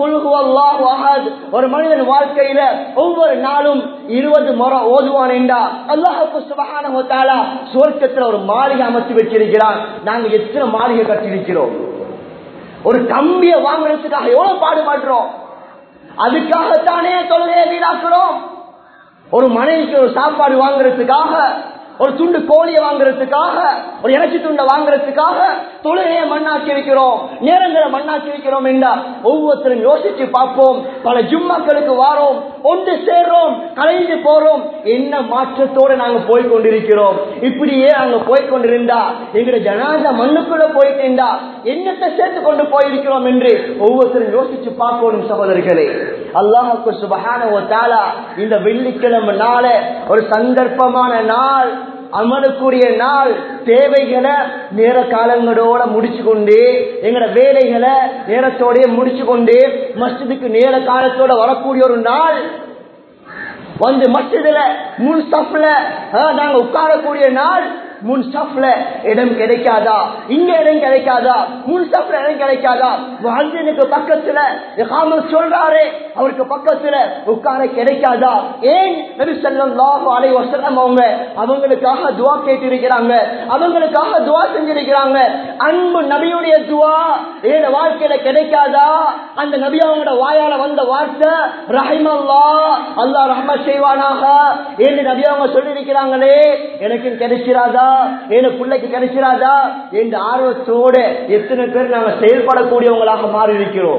ஒரு மனிதன் வாழ்க்கையில ஒவ்வொரு நாளும் இருபது முறை ஓதுவான் என்றா அல்லாஹுக்கு சுபகான சுவர்க்கத்துல ஒரு மாளிகை அமைத்து வச்சிருக்கிறான் நாங்க எத்தனை மாளிகை கட்டிருக்கிறோம் ஒரு கம்பிய வாங்குறதுக்காக எவ்வளவு பாடுபடுறோம் அதுக்காகத்தானே தொழுகையை வீணாக்குறோம் ஒரு மனைவிக்கு ஒரு சாப்பாடு வாங்குறதுக்காக ஒரு துண்டு கோழியை வாங்குறதுக்காக ஒரு இறைச்சி துண்டை வாங்குறதுக்காக தொழுகையை மண்ணாக்கி வைக்கிறோம் நேரங்களை மண்ணாக்கி வைக்கிறோம் என்றா ஒவ்வொருத்தரும் யோசிச்சு பார்ப்போம் பல ஜும்மாக்களுக்கு வாரோம் ஒன்று சேர்றோம் கலைந்து போறோம் என்ன மாற்றத்தோடு நாங்க போய் கொண்டிருக்கிறோம் இப்படியே நாங்க போய் கொண்டிருந்தா எங்களுடைய ஜனாத மண்ணுக்குள்ள போயிட்டேண்டா என்னத்தை சேர்த்து கொண்டு போயிருக்கிறோம் என்று ஒவ்வொருத்தரும் யோசிச்சு பார்க்கணும் சகோதரர்களே அல்லாஹுக்கு சுபகான இந்த வெள்ளிக்கிழமை நாள ஒரு சந்தர்ப்பமான நாள் அமலுக்குரிய நாள் தேவைகளை நேர காலங்களோட முடிச்சு கொண்டு எங்களோட வேலைகளை நேரத்தோட முடிச்சு கொண்டு மஸ்ஜிதுக்கு நேர காலத்தோட வரக்கூடிய ஒரு நாள் வந்து மஸ்ஜிதுல முன் சப்ல நாங்க உட்காரக்கூடிய நாள் முன் ஸ்டாப்ல இடம் கிடைக்காதா இங்க இடம் கிடைக்காதா முன் ஸ்டாப்ல இடம் கிடைக்காதா வாழ்ந்தனுக்கு பக்கத்துல காமல் சொல்றாரு அவருக்கு பக்கத்துல உட்கார கிடைக்காதா ஏன் நபி ஸல்லல்லாஹு அலைஹி வஸல்லம் அவங்க அவங்களுக்காக துஆ கேட்டிருக்கிறாங்க அவங்களுக்காக துஆ செஞ்சிருக்கிறாங்க அன்பு நபியுடைய துஆ ஏன் வாழ்க்கையில கிடைக்காதா அந்த நபி அவங்களோட வாயால வந்த வார்த்தை ரஹிமல்லா அல்லாஹ் ரஹ்மத் செய்வானாக என்று நபி அவங்க சொல்லியிருக்கிறாங்களே எனக்கு கிடைச்சிராதா என் பிள்ளைக்கு கிடைச்சிராதா என்று ஆர்வத்தோடு எத்தனை பேர் நாங்க செயல்படக்கூடியவங்களாக மாறி இருக்கிறோம்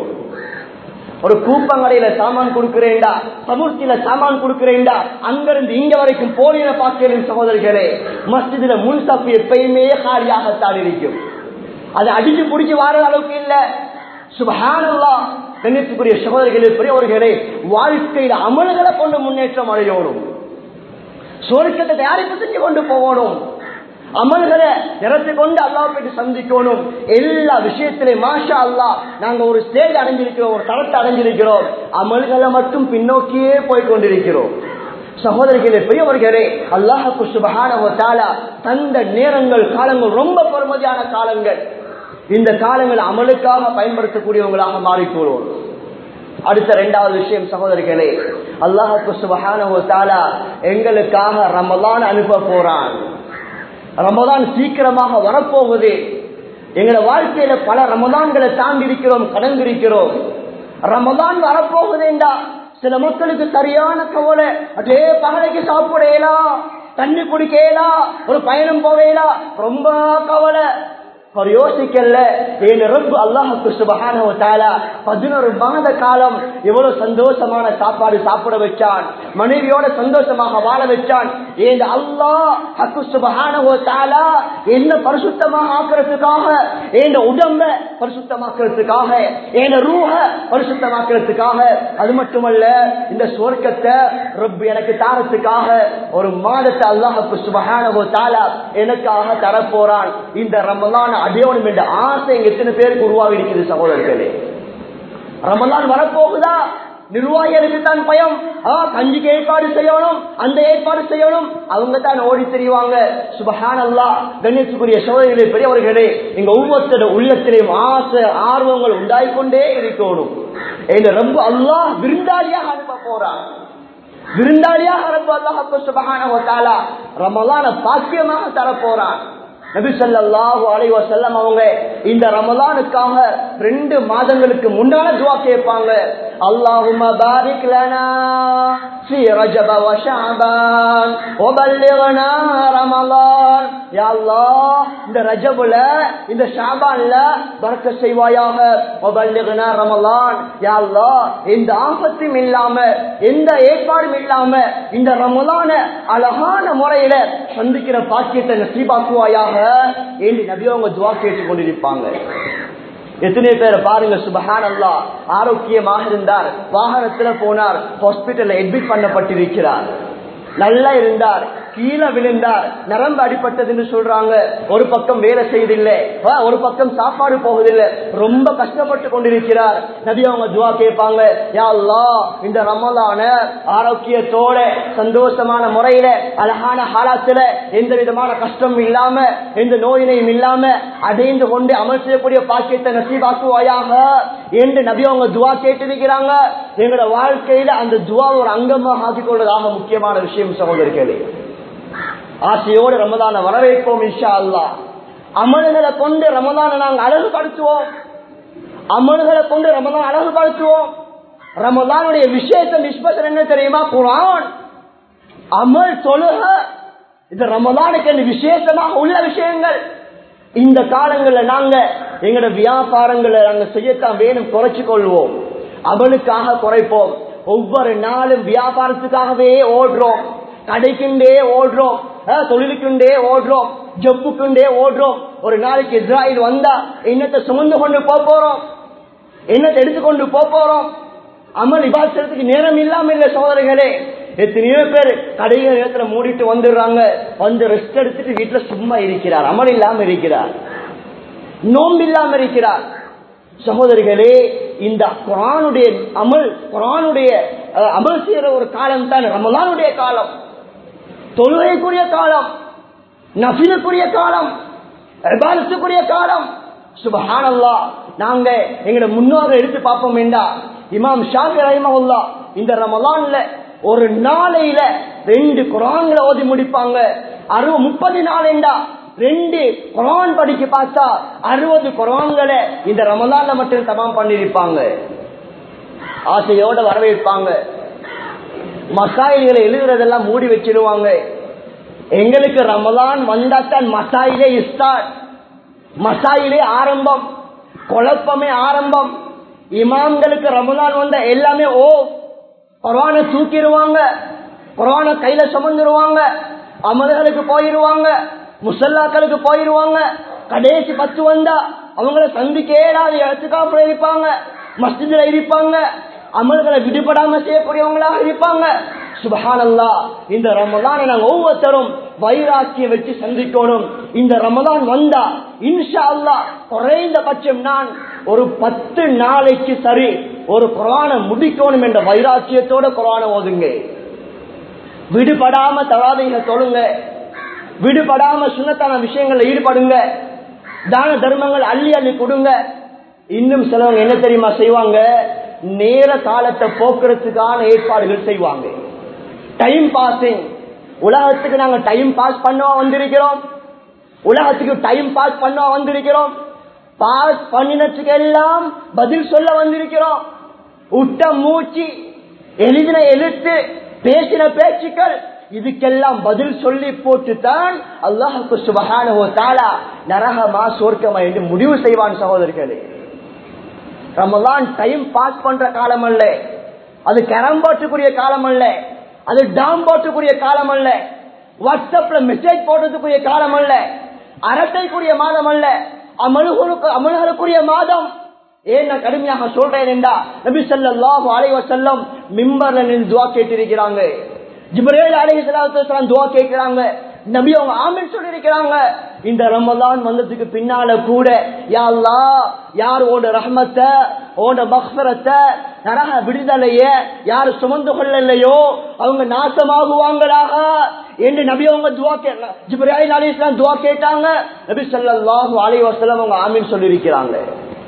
ஒரு கூப்பங்கடையில சாமான் கொடுக்கிறேன்டா சமுர்த்தியில சாமான் கொடுக்கிறேன்டா அங்கிருந்து இங்க வரைக்கும் போலின பார்க்கிறேன் சகோதரிகளே மஸ்ஜிதுல முன்சப்பு எப்பயுமே காலியாகத்தான் இருக்கும் அது அடிச்சு பிடிச்சி வார அளவுக்கு இல்ல சுபஹானல்லா கண்ணியத்துக்குரிய சகோதரிகளே பெரியவர்களே வாழ்க்கையில அமல்களை கொண்டு முன்னேற்றம் அடையணும் சுவர்க்கத்தை தயாரிப்பு செஞ்சு கொண்டு போகணும் அமல்களை நிறத்தை கொண்டு அல்லாஹ் போயிட்டு சந்திக்கணும் எல்லா விஷயத்திலையும் மாஷா அல்லா நாங்க ஒரு ஸ்டேஜ் அடைஞ்சிருக்கிறோம் ஒரு தளத்தை அடைஞ்சிருக்கிறோம் அமல்களை மட்டும் பின்னோக்கியே போய் கொண்டிருக்கிறோம் சகோதரிகளே பெரியவர்களே அல்லாஹுக்கு சுபகான தந்த நேரங்கள் காலங்கள் ரொம்ப பெருமதியான காலங்கள் இந்த காலங்கள் அமலுக்காக பயன்படுத்தக்கூடியவங்களாக மாறிக்கொள்வோம் அடுத்த இரண்டாவது விஷயம் சகோதரிகளே அல்லாஹுக்கு சுபகான எங்களுக்காக ரமலான் அனுப்ப போறான் ரமதான் சீக்கிரமாக வரப்போகுது எங்களை வாழ்க்கையில பல ரமதான்களை தாண்டி இருக்கிறோம் கடந்திருக்கிறோம் ரமதான் வரப்போகுதுண்டா சில மக்களுக்கு சரியான கவலை அதே பகலைக்கு சாப்பிடலாம் தண்ணி குடிக்கலாம் ஒரு பயணம் போவேலாம் ரொம்ப கவலை அவர் யோசிக்கல என் ரப்பு அல்லாஹுக்கு சுபகான பதினோரு மாத காலம் எவ்வளவு சந்தோஷமான சாப்பாடு சாப்பிட வச்சான் மனைவியோட சந்தோஷமாக வாழ வச்சான் என் அல்லாஹ் ஹக்கு சுபகான என்ன பரிசுத்தமாக ஆக்கிறதுக்காக என் உடம்ப பரிசுத்தமாக்குறதுக்காக என் ரூஹ பரிசுத்தமாக்குறதுக்காக அது மட்டுமல்ல இந்த சுவர்க்கத்தை ரப்பு எனக்கு தாரத்துக்காக ஒரு மாதத்தை அல்லாஹுக்கு சுபகான எனக்காக தரப்போறான் இந்த ரமலான அடையணும் என்ற ஆசை எங்க எத்தனை பேருக்கு உருவாகி இருக்குது சகோதரர்களே ரமலான் வரப்போகுதா நிர்வாகிகளுக்கு தான் பயம் கஞ்சிக்கு ஏற்பாடு செய்யணும் அந்த ஏற்பாடு செய்யணும் அவங்க தான் ஓடி தெரிவாங்க சுபஹான் அல்லா கணேசுக்குரிய சோதனைகளே பெரியவர்களே எங்க ஒவ்வொருத்தர உள்ளத்திலையும் ஆசை ஆர்வங்கள் உண்டாயிக்கொண்டே இருக்கணும் எங்க ரொம்ப அல்லாஹ் விருந்தாளியாக அனுப்ப போறான் விருந்தாளியாக ரப்ப அல்லாஹ் சுபஹான ரமலான பாக்கியமாக தரப்போறான் நபி ஸல்லல்லாஹு அலைஹி வஸல்லம் அவங்க இந்த ரமலானுக்காக ரெண்டு மாதங்களுக்கு முன்னால துஆ கேட்பாங்க அல்லாஹும்ம பாரிக் லனா في رجب وشعبان وبلغنا رمضان يا الله இந்த ரஜபுல இந்த ஷாபான்ல பரக்க செய்வாயாக وبلغنا رمضان يا الله இந்த ஆபத்தும் இல்லாம எந்த ஏற்பாடும் இல்லாம இந்த ரமலான அழகான முறையில சந்திக்கிற பாக்கியத்தை நசீபாக்குவாயாக என்று நபி அவங்க துவா கேட்டுக் கொண்டிருப்பாங்க எத்தனை பேரை பாருங்க சுபஹான் அல்லா ஆரோக்கியமாக இருந்தார் வாகனத்துல போனார் ஹாஸ்பிட்டல்ல அட்மிட் பண்ணப்பட்டிருக்கிறார் நல்லா இருந்தார் கீழே விழுந்தார் நரம்பு அடிப்பட்டதுன்னு சொல்றாங்க ஒரு பக்கம் வேலை செய்தில்லை ஒரு பக்கம் சாப்பாடு போகுதில்லை ரொம்ப கஷ்டப்பட்டு கொண்டிருக்கிறார் நபி அவங்க துவா கேட்பாங்க யா அல்லாஹ் இந்த ரமலான ஆரோக்கியத்தோட சந்தோஷமான முறையில அழகான ஹாலாத்துல எந்த விதமான கஷ்டம் இல்லாம எந்த நோயினையும் இல்லாம அடைந்து கொண்டு அமல் செய்யக்கூடிய பாக்கியத்தை நசீபாக்குவாயாக என்று நபி அவங்க துவா கேட்டிருக்கிறாங்க எங்களோட வாழ்க்கையில அந்த துவா ஒரு அங்கமாக ஆக்கிக் கொள்வதாக முக்கியமான விஷயம் சகோதரிகளே ஆசையோடு ரமதான வரவேற்போம் இன்ஷா அல்லா அமல்களை கொண்டு ரமதான நாங்கள் அழகுபடுத்துவோம் அமல்களை கொண்டு ரமதான் அழகுபடுத்துவோம் ரமதானுடைய விசேஷம் நிஷ்பசம் என்ன தெரியுமா குரான் அமல் தொழுக இது ரமதானுக்கு என்று விசேஷமாக உள்ள விஷயங்கள் இந்த காலங்களில் நாங்க எங்களோட வியாபாரங்களை நாங்க செய்யத்தான் வேணும் குறைச்சு கொள்வோம் அவளுக்காக குறைப்போம் ஒவ்வொரு நாளும் வியாபாரத்துக்காகவே ஓடுறோம் கடைக்குண்டே ஓடுறோம் தொழிலுக்குண்டே ஓடுறோம் ஜப்புக்குண்டே ஓடுறோம் ஒரு நாளைக்கு இஸ்ராயல் வந்தா என்னத்தை சுமந்து கொண்டு போறோம் என்னத்தை எடுத்துக்கொண்டு போறோம் அமல் விவாசத்துக்கு நேரம் இல்லாம இல்ல சோதனைகளே எத்தனையோ பேர் கடைகள் நேரத்துல மூடிட்டு வந்துடுறாங்க வந்து ரெஸ்ட் எடுத்துட்டு வீட்டுல சும்மா இருக்கிறார் அமல் இல்லாம இருக்கிறார் நோம்பு இல்லாம இருக்கிறார் சகோதரிகளே இந்த குரானுடைய அமல் குரானுடைய அமல் செய்யற ஒரு காலம் தான் ரமலானுடைய காலம் தொழுகைக்குரிய காலம் நபிலுக்குரிய காலம் இபாதத்துக்குரிய காலம் சுபஹானல்லா நாங்க எங்களோட முன்னோரை எடுத்து பார்ப்போம் வேண்டா இமாம் ஷாஃபி ரஹிமஹுல்லா இந்த ரமலான்ல ஒரு நாளையில ரெண்டு குரான்களை ஓதி முடிப்பாங்க அறுபது முப்பது நாளேண்டா ரெண்டு குரான் படிக்க பார்த்தா அறுபது குரான்களை இந்த ரமலான்ல மட்டும் தமாம் பண்ணிருப்பாங்க ஆசையோட வரவேற்பாங்க மசாயில்களை எழுதுறதெல்லாம் மூடி வச்சிருவாங்க எங்களுக்கு ரமலான் வந்தாத்தான் மசாயிலே ஸ்டார்ட் மசாயிலே ஆரம்பம் குழப்பமே ஆரம்பம் இமாம்களுக்கு ரமலான் வந்த எல்லாமே ஓ குரானை தூக்கிடுவாங்க குரானை கையில சுமந்துருவாங்க அமல்களுக்கு போயிருவாங்க முசல்லாக்களுக்கு போயிருவாங்க கடைசி பத்து வந்தா அவங்கள சந்திக்க ஏறாது இடத்துக்காப்புல இருப்பாங்க மஸ்ஜிதுல இருப்பாங்க அமல்களை விடுபடாம செய்யக்கூடியவங்களாக இருப்பாங்க சுபஹானல்லா இந்த ரமலானை நாங்க ஒவ்வொருத்தரும் வைராக்கியம் வச்சு சந்திக்கணும் இந்த ரமலான் வந்தா இன்ஷா அல்லா குறைந்தபட்சம் நான் ஒரு பத்து நாளைக்கு சரி ஒரு குரானை முடிக்கணும் என்ற வைராக்கியத்தோட குரானை ஓதுங்க விடுபடாம தவாதைகளை தொழுங்க விடுபடாம சுண்ணத்தான விஷயங்கள்ல ஈடுபடுங்க தான தர்மங்கள் அள்ளி அள்ளி கொடுங்க இன்னும் சிலவங்க என்ன தெரியுமா செய்வாங்க நேர காலத்தை போக்குறதுக்கான ஏற்பாடுகள் செய்வாங்க டைம் பாசிங் உலகத்துக்கு நாங்க டைம் பாஸ் பண்ணவா வந்திருக்கிறோம் உலகத்துக்கு டைம் பாஸ் பண்ணவா வந்திருக்கிறோம் பாஸ் பண்ணினத்துக்கு எல்லாம் பதில் சொல்ல வந்திருக்கிறோம் உட்ட மூச்சு எழுதின எழுத்து பேசின பேச்சுக்கள் இதுக்கெல்லாம் பதில் சொல்லி போட்டுத்தான் அல்லாஹுக்கு சுபகான தாலா நரகமா சோர்க்கமா என்று முடிவு செய்வான் சகோதரர்களே ரமலான் டைம் பாஸ் பண்ற காலம் அல்ல அது கரம் போட்டுக்குரிய காலம் அல்ல அது டாம் போட்டுக்குரிய காலம் அல்ல வாட்ஸ்அப்ல மெசேஜ் போடுறதுக்குரிய காலம் அல்ல அரட்டைக்குரிய மாதம் அல்ல அமலுகளுக்கு அமல்களுக்குரிய மாதம் ஏன் நான் கடுமையாக சொல்றேன் என்றா நபி ஸல்லல்லாஹு அலைஹி வஸல்லம் மிம்பர்ல நின்று துஆ கேட்டிருக்கிறாங்க ஜிப்ரீல் அலைஹிஸ்ஸலாத்து வஸலாம் துஆ கேட்கிறாங்க நபி அவங்க ஆமீன் சொல்லி இருக்கிறாங்க இந்த ரமலான் வந்ததுக்கு பின்னால கூட யா அல்லாஹ் யார் ஓட ரஹ்மத்தை ஓட மக்ஃபரத்தை நரக விடுதலைய யார் சுமந்து கொள்ளலையோ அவங்க நாசமாகுவாங்களாக என்று நபி அவங்க துவா கேட்க ஜிப்ராஹிம் அலி இஸ்லாம் துவா கேட்டாங்க நபி ஸல்லல்லாஹு அலைஹி வஸல்லம் அவங்க ஆமீன் சொல்லி இருக்கிறாங்க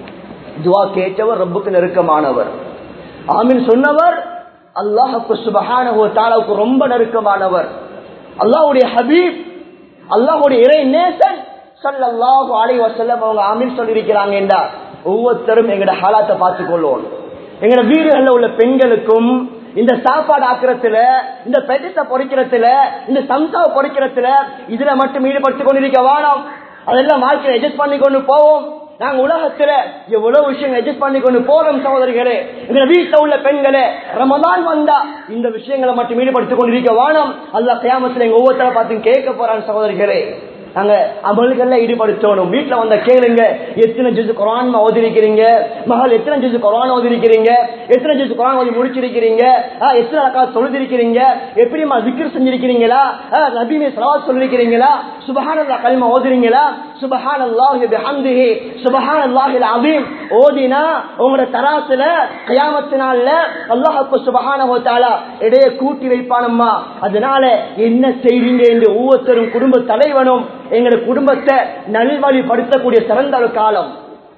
துவா கேட்டவர் ரப்புக்கு நெருக்கமானவர் ஆமீன் சொன்னவர் அல்லாஹுக்கு சுபஹானஹு வ தஆலாவுக்கு ரொம்ப நெருக்கமானவர் அல்லாஹ்வுடைய ஹபீப் அல்லாஹ்வுடைய இறை நேசன் ஸல்லல்லாஹு அலைஹி வஸல்லம் அவங்க ஆமீன் சொல்லி இருக்கிறாங்க என்றா ஒவ்வொருத்தரும் எங்கட ஹாலாத்தை பார்த்துக் கொள்வோம் எங்கட வீடுகள்ல உள்ள பெண்களுக்கும் இந்த சாப்பாடு ஆக்குறதுல இந்த பெட்டத்தை பொறிக்கிறதுல இந்த சம்சாவை பொறிக்கிறதுல இதுல மட்டும் ஈடுபட்டு கொண்டிருக்க வேணாம் அதெல்லாம் வாழ்க்கையை அட்ஜஸ்ட் பண்ணி கொண்டு போவோம் நாங்க உலகத்துல எவ்வளவு விஷயங்கள் அட்ஜஸ்ட் பண்ணி கொண்டு போறோம் சகோதரிகளே எங்க வீட்டுல உள்ள பெண்களே ரமதான் வந்தா இந்த விஷயங்களை மட்டும் ஈடுபடுத்திக் கொண்டிருக்க வானம் அல்ல கியாமத்துல எங்க ஒவ்வொருத்தர பார்த்து கேட்க போறான் சகோதரிகளே நாங்க அமல்கள்ல ஈடுபடுத்தணும் வீட்டுல வந்த கேளுங்க எத்தனை ஜிசு குரான் ஓதிருக்கிறீங்க மகள் எத்தனை ஜிசு குரான் ஓதிருக்கிறீங்க எத்தனை ஜிசு குரான் ஓதி முடிச்சிருக்கிறீங்க ஆஹ், எத்தனை ரக்கா தொழுதிருக்கிறீங்க எப்படிமா விக்கிர செஞ்சிருக்கிறீங்களா ஆஹ், நபிமே சலாத் சொல்லிருக்கிறீங்களா சுபஹானல்லா கல்மா ஓதுறீங்களா சுபஹான் அல்லாஹி பிஹம்திஹி சுபஹான் அல்லாஹில் அதீம் ஓதினா உங்களோட தராசுல கயாமத்தினால அல்லாஹ்க்கு சுபஹானஹு வ தஆலா இடைய கூட்டி வைப்பானம்மா அதனால என்ன செய்றீங்க என்று ஒவ்வொருத்தரும் குடும்ப தலைவனும் எங்களோட குடும்பத்தை நல்வழிப்படுத்தக்கூடிய சிறந்த ஒரு காலம்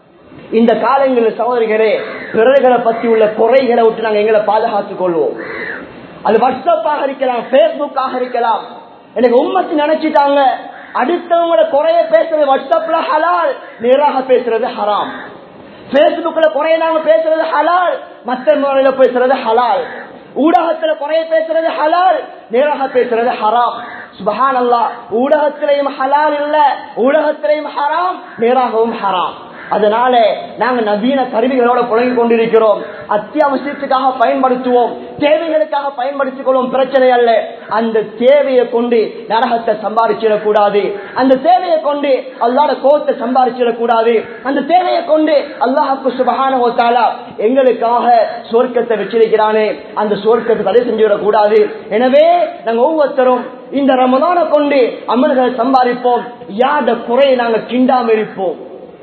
இந்த காலங்களில் சகோதரிகளே பிறர்களை பத்தி உள்ள குறைகளை விட்டு நாங்க எங்களை பாதுகாத்துக் கொள்வோம் அது வாட்ஸ்அப்பாக இருக்கலாம் பேஸ்புக்காக இருக்கலாம் எனக்கு உண்மத்தி நினைச்சிட்டாங்க அடுத்தவங்கள குறைய பேசுறது வாட்ஸ்அப்ல ஹலால் நேராக பேசுறது ஹராம் பேஸ்புக்ல குறைய நாங்க பேசுறது ஹலால் மற்ற முறையில பேசுறது ஹலால் ஊடகத்துல குறைய பேசுறது ஹலால் நேராக பேசுறது ஹராம் சுபஹான் அல்லா ஊடகத்திலையும் ஹலால் இல்ல ஊடகத்திலையும் ஹராம் நேராகவும் ஹராம் அதனால நாங்க நவீன கருவிகளோட புழங்கி கொண்டிருக்கிறோம் அத்தியாவசியத்துக்காக பயன்படுத்துவோம் தேவைகளுக்காக பயன்படுத்திக் கொள்வோம் பிரச்சனை அல்ல அந்த தேவையை கொண்டு நரகத்தை சம்பாதிச்சிடக் கூடாது அந்த தேவையை கொண்டு அல்லாட கோத்தை சம்பாதிச்சிடக் கூடாது அந்த தேவையை கொண்டு அல்லாஹுக்கு சுபகான ஓத்தாலா எங்களுக்காக சொர்க்கத்தை வச்சிருக்கிறானே அந்த சொர்க்கத்தை தடை செஞ்சுவிடக் கூடாது எனவே நாங்க ஒவ்வொருத்தரும் இந்த ரமதான கொண்டு அமல்களை சம்பாதிப்போம் யாத குறையை நாங்க கிண்டாம இருப்போம்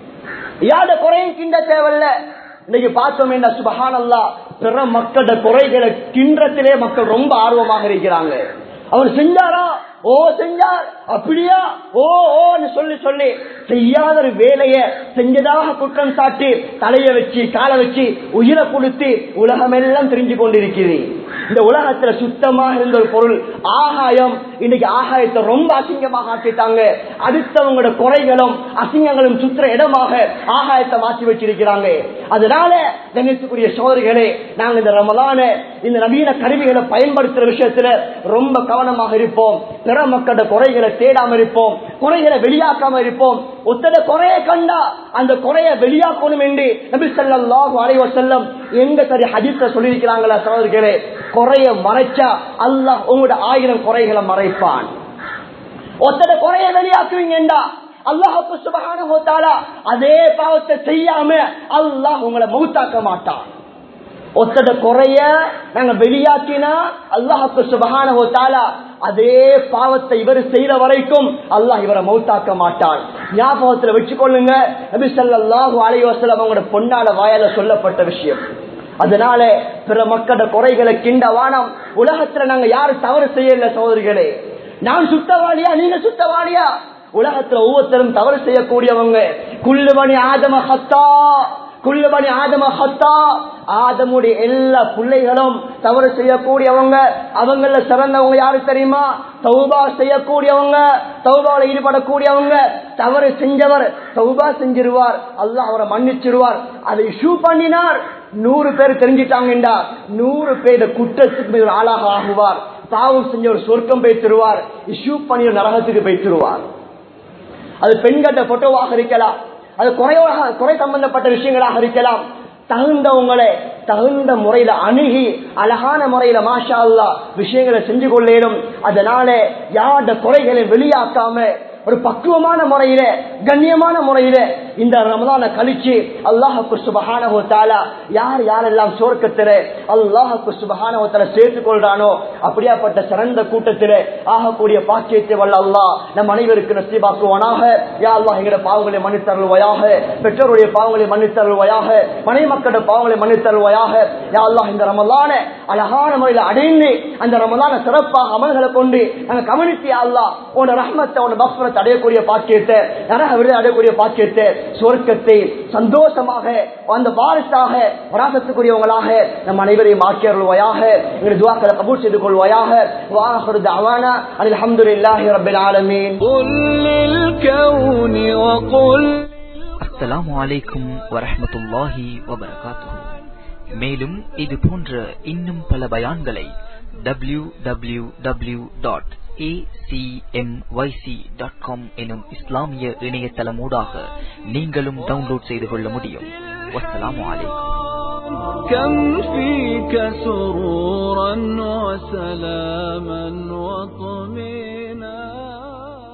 யாத குறையும் கிண்ட தேவையில்ல இன்னைக்கு பார்த்தோம் என்ன சுபஹானல்லா பிற மக்களோட குறைகளை கிண்டத்திலே மக்கள் ரொம்ப ஆர்வமாக இருக்கிறாங்க அவர் செஞ்சாரா ஓ செஞ்சார் அப்படியா ஓ ஓன்னு சொல்லி சொல்லி செய்யாத ஒரு வேலையை செஞ்சதாக குற்றம் சாட்டி தலைய வச்சு காலை வச்சு உயிரை கொடுத்து உலகமெல்லாம் தெரிஞ்சு கொண்டிருக்கிறது இந்த உலகத்துல சுத்தமாக இருந்த ஒரு பொருள் ஆகாயம் இன்னைக்கு ஆகாயத்தை ரொம்ப அசிங்கமாக ஆக்கிட்டாங்க அடுத்தவங்களோட குறைகளும் அசிங்கங்களும் சுற்றுற இடமாக ஆகாயத்தை மாற்றி வச்சிருக்கிறாங்க அதனால கணித்துக்குரிய சோதரிகளே நாங்க இந்த ரமலான இந்த நவீன கருவிகளை பயன்படுத்துற விஷயத்துல ரொம்ப கவனமாக இருப்போம் பிற மக்களோட குறைகளை தேடாம இருப்போம் குறைகளை வெளியாக்காம இருப்போம் ஒத்தட குறைய கண்டா அந்த குறைய வெளியாக்கணும் என்று நபி ஸல்லல்லாஹு அலைஹி வஸல்லம் எங்க சரி ஹதீஸ்ல சொல்லியிருக்கிறாங்களா சகோதரர்களே குறைய மறைச்சா அல்லாஹ் உங்களோட ஆயிரம் குறைகளை மறைப்பான் ஒத்தட குறைய வெளியாக்குவீங்கடா அல்லாஹுக்கு சுபஹானஹு வ தஆலா அதே பாவத்தை செய்யாம அல்லாஹ் உங்களை மௌத்தாக்க மாட்டான் ஒத்தட குறைய நாங்க வெளியாக்கினா அல்லாஹுக்கு சுபஹானஹு வ தஆலா அதே பாவத்தை இவர் செய்யற வரைக்கும் அல்லாஹ் இவரை மௌத்தாக்க மாட்டான் ஞாபகத்துல வச்சுக்கொள்ளுங்க நபி ஸல்லல்லாஹு அலைஹி வஸல்லம் அவங்களோட பொன்னால வாயால சொல்லப்பட்ட விஷயம் அதனால பிற மக்களோட குறைகளை கிண்ட வானம் உலகத்துல நாங்க யாரும் தவறு செய்யல சகோதரிகளே நான் சுத்தவாளியா நீங்க சுத்தவாளியா உலகத்துல ஒவ்வொருத்தரும் தவறு செய்யக்கூடியவங்க குள்ளுமணி ஆதம ஹத்தா குள்ளுமணி ஆதம ஹத்தா ஆதமுடைய எல்லா பிள்ளைகளும் தவறு செய்யக்கூடியவங்க அவங்கள சிறந்தவங்க யாரு தெரியுமா தௌபா செய்யக்கூடியவங்க தௌபாவில் ஈடுபடக்கூடியவங்க தவறு செஞ்சவர் தௌபா செஞ்சிருவார் அல்லாஹ் அவரை மன்னிச்சிருவார் அதை இஷ்யூ பண்ணினார் நூறு பேர் தெரிஞ்சிட்டாங்கடா நூறு பேர் குற்றத்துக்கு மீது ஆளாக ஆகுவார் பாவம் செஞ்ச ஒரு சொர்க்கம் பேசிடுவார் இஷ்யூ பண்ணி ஒரு நரகத்துக்கு பேசிடுவார் அது பெண்கட்ட போட்டோவாக இருக்கலாம் அது குறைவாக குறை சம்பந்தப்பட்ட விஷயங்களாக இருக்கலாம் தகுந்தவங்களை தகுந்த முறையில அணுகி அழகான முறையில மாஷா அல்லா விஷயங்களை செஞ்சு கொள்ளேனும் அதனால யாரோட குறைகளை வெளியாக்காம ஒரு பக்குவமான முறையில கண்ணியமான முறையில இந்த ரமதான கழிச்சு அல்லாஹுக்கு சுபஹானஹு தாலா யார் யாரெல்லாம் சோர்க்கத்தில அல்லாஹுக்கு சுபஹானஹு தாலா சேர்த்துக் கொள்றானோ அப்படியாப்பட்ட சிறந்த கூட்டத்தில ஆகக்கூடிய பாக்கியத்தை வல்ல அல்லாஹ் நம் அனைவருக்கு நசீபாக்குவானாக யா அல்லாஹ் எங்களுடைய பாவங்களை மன்னித்தருள்வாயாக பெற்றோருடைய பாவங்களை மன்னித்தருள்வாயாக மனைவி மக்களோட பாவங்களை மன்னித்தருள்வாயாக யா அல்லாஹ் இந்த ரமலான அழகான முறையில் அடைந்து அந்த ரமலான சிறப்பாக அமல்களை கொண்டு நாங்கள் கவனித்து அல்லாஹ் உன ரஹ்மத்தை உன பக்ரத்தை அடையக்கூடிய பாக்கியத்தை நரக விருது அடையக்கூடிய பாக்கியத்தை சொர்க்கத்தை சந்தோஷமாக அந்த வாரிசாக வராசத்துக்குரியவங்களாக நம் அனைவரையும் ஆக்கியருள்வாயாக எங்கள் துவாக்களை கபூல் செய்து கொள்வாயாக வாஹருது அவானா அனில் அஹமதுல்லாஹி ரபில் ஆலமீன் قل للكون وقل அஸ்ஸலாமு அலைக்கும் வரஹ்மத்துல்லாஹி வபரகாத்துஹு மேலும் இது போன்ற இன்னும் பல பயான்களை W W W dot dot com எனும் இஸ்லாமிய இணையதளமூடாக நீங்களும் டவுன்லோட் செய்து கொள்ள முடியும் வஸ்ஸலாமு அலைக்கும் كم فيك سرورا وسلاما وطمئنا